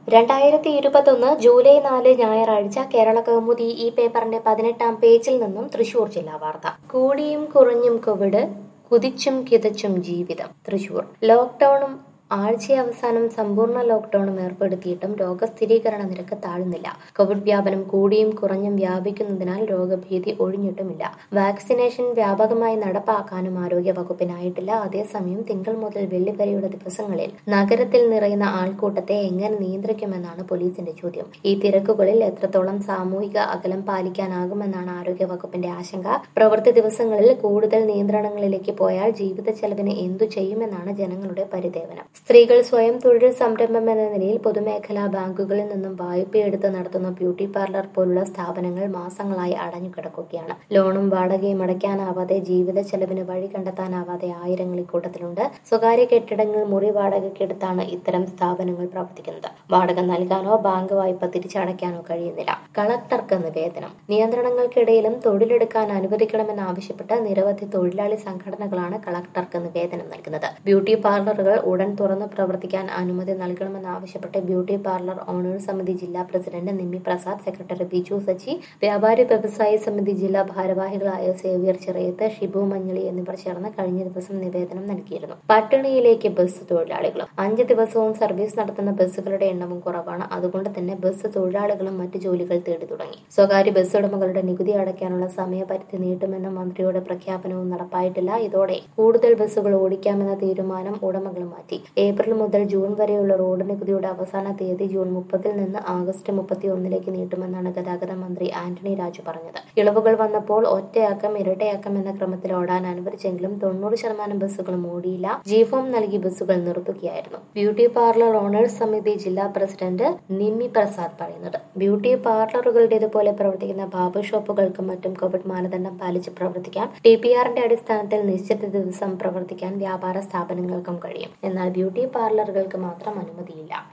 രണ്ടായിരത്തി ഇരുപത്തൊന്ന് ജൂലൈ നാല് ഞായറാഴ്ച കേരള കൗമുദി ഈ പേപ്പറിന്റെ പതിനെട്ടാം പേജിൽ നിന്നും തൃശൂർ ജില്ലാ വാർത്ത കൂടിയും കുറഞ്ഞും കോവിഡ് കുതിച്ചും കിതച്ചും ജീവിതം തൃശൂർ ലോക്ക്ഡൌണും ആഴ്ച അവസാനം സമ്പൂർണ്ണ ലോക്ക്ഡൌണും ഏർപ്പെടുത്തിയിട്ടും രോഗസ്ഥിരീകരണ നിരക്ക് താഴുന്നില്ല കോവിഡ് വ്യാപനം കൂടിയും കുറഞ്ഞും വ്യാപിക്കുന്നതിനാൽ രോഗഭീതി ഒഴിഞ്ഞിട്ടുമില്ല വാക്സിനേഷൻ വ്യാപകമായി നടപ്പാക്കാനും ആരോഗ്യ വകുപ്പിനായിട്ടില്ല അതേസമയം തിങ്കൾ മുതൽ വെള്ളി വരെയുള്ള ദിവസങ്ങളിൽ നഗരത്തിൽ നിറയുന്ന ആൾക്കൂട്ടത്തെ എങ്ങനെ നിയന്ത്രിക്കുമെന്നാണ് പോലീസിന്റെ ചോദ്യം ഈ തിരക്കുകളിൽ എത്രത്തോളം സാമൂഹിക അകലം പാലിക്കാനാകുമെന്നാണ് ആരോഗ്യ വകുപ്പിന്റെ ആശങ്ക പ്രവൃത്തി ദിവസങ്ങളിൽ കൂടുതൽ നിയന്ത്രണങ്ങളിലേക്ക് പോയാൽ ജീവിത ചെലവിന് എന്തു ചെയ്യുമെന്നാണ് ജനങ്ങളുടെ പരിദേവനം സ്ത്രീകൾ സ്വയം തൊഴിൽ സംരംഭം എന്ന നിലയിൽ പൊതുമേഖലാ ബാങ്കുകളിൽ നിന്നും വായ്പയെടുത്ത് നടത്തുന്ന ബ്യൂട്ടി പാർലർ പോലുള്ള സ്ഥാപനങ്ങൾ മാസങ്ങളായി അടഞ്ഞുകിടക്കുകയാണ് ലോണും വാടകയും അടയ്ക്കാനാവാതെ ജീവിത ചെലവിന് വഴി കണ്ടെത്താനാവാതെ ആയിരങ്ങൾ ഇക്കൂട്ടത്തിലുണ്ട് സ്വകാര്യ കെട്ടിടങ്ങൾ മുറി വാടകയ്ക്കെടുത്താണ് ഇത്തരം സ്ഥാപനങ്ങൾ പ്രവർത്തിക്കുന്നത് വാടക നൽകാനോ ബാങ്ക് വായ്പ തിരിച്ചടയ്ക്കാനോ കഴിയുന്നില്ല കളക്ടർക്ക് നിവേദനം നിയന്ത്രണങ്ങൾക്കിടയിലും തൊഴിലെടുക്കാൻ അനുവദിക്കണമെന്നാവശ്യപ്പെട്ട് നിരവധി തൊഴിലാളി സംഘടനകളാണ് കളക്ടർക്ക് നിവേദനം നൽകുന്നത് ബ്യൂട്ടി പാർലറുകൾ ഉടൻ തുറന്നു പ്രവർത്തിക്കാൻ അനുമതി നൽകണമെന്നാവശ്യപ്പെട്ട് ബ്യൂട്ടി പാർലർ ഓണേഴ്സ് സമിതി ജില്ലാ പ്രസിഡന്റ് നിമ്മി പ്രസാദ് സെക്രട്ടറി ബിജു സച്ചി വ്യാപാരി വ്യവസായി സമിതി ജില്ലാ ഭാരവാഹികളായ സേവ്യർ ചിറയത്ത് ഷിബു മഞ്ഞളി എന്നിവർ ചേർന്ന് കഴിഞ്ഞ ദിവസം നിവേദനം നൽകിയിരുന്നു പട്ടിണിയിലേക്ക് ബസ് തൊഴിലാളികളും അഞ്ച് ദിവസവും സർവീസ് നടത്തുന്ന ബസ്സുകളുടെ എണ്ണവും കുറവാണ് അതുകൊണ്ട് തന്നെ ബസ് തൊഴിലാളികളും മറ്റു ജോലികൾ തേടി തുടങ്ങി സ്വകാര്യ ബസ് ഉടമകളുടെ നികുതി അടയ്ക്കാനുള്ള സമയപരിധി നീട്ടുമെന്ന മന്ത്രിയുടെ പ്രഖ്യാപനവും നടപ്പായിട്ടില്ല ഇതോടെ കൂടുതൽ ബസ്സുകൾ ഓടിക്കാമെന്ന തീരുമാനം ഉടമകൾ മാറ്റി ഏപ്രിൽ മുതൽ ജൂൺ വരെയുള്ള റോഡ് നികുതിയുടെ അവസാന തീയതി ജൂൺ മുപ്പതിൽ നിന്ന് ആഗസ്റ്റ് മുപ്പത്തി ഒന്നിലേക്ക് നീട്ടുമെന്നാണ് ഗതാഗത മന്ത്രി ആന്റണി രാജു പറഞ്ഞത് ഇളവുകൾ വന്നപ്പോൾ ഒറ്റയാക്കം ഇരട്ടയാക്കം എന്ന ക്രമത്തിൽ ഓടാൻ അനുവദിച്ചെങ്കിലും തൊണ്ണൂറ് ശതമാനം ബസ്സുകളും ഓടിയില്ല ജീഫോം നൽകി ബസ്സുകൾ നിർത്തുകയായിരുന്നു ബ്യൂട്ടി പാർലർ ഓണേഴ്സ് സമിതി ജില്ലാ പ്രസിഡന്റ് നിമ്മി പ്രസാദ് പറയുന്നത് ബ്യൂട്ടി പാർലറുകളുടേതുപോലെ പ്രവർത്തിക്കുന്ന ബാബർ ഷോപ്പുകൾക്കും മറ്റും കോവിഡ് മാനദണ്ഡം പാലിച്ച് പ്രവർത്തിക്കാം ടി പി ആറിന്റെ അടിസ്ഥാനത്തിൽ നിശ്ചിത ദിവസം പ്രവർത്തിക്കാൻ വ്യാപാര സ്ഥാപനങ്ങൾക്കും കഴിയും എന്നാൽ ബ്യൂട്ടി പാർലറുകൾക്ക് മാത്രം അനുമതിയില്ല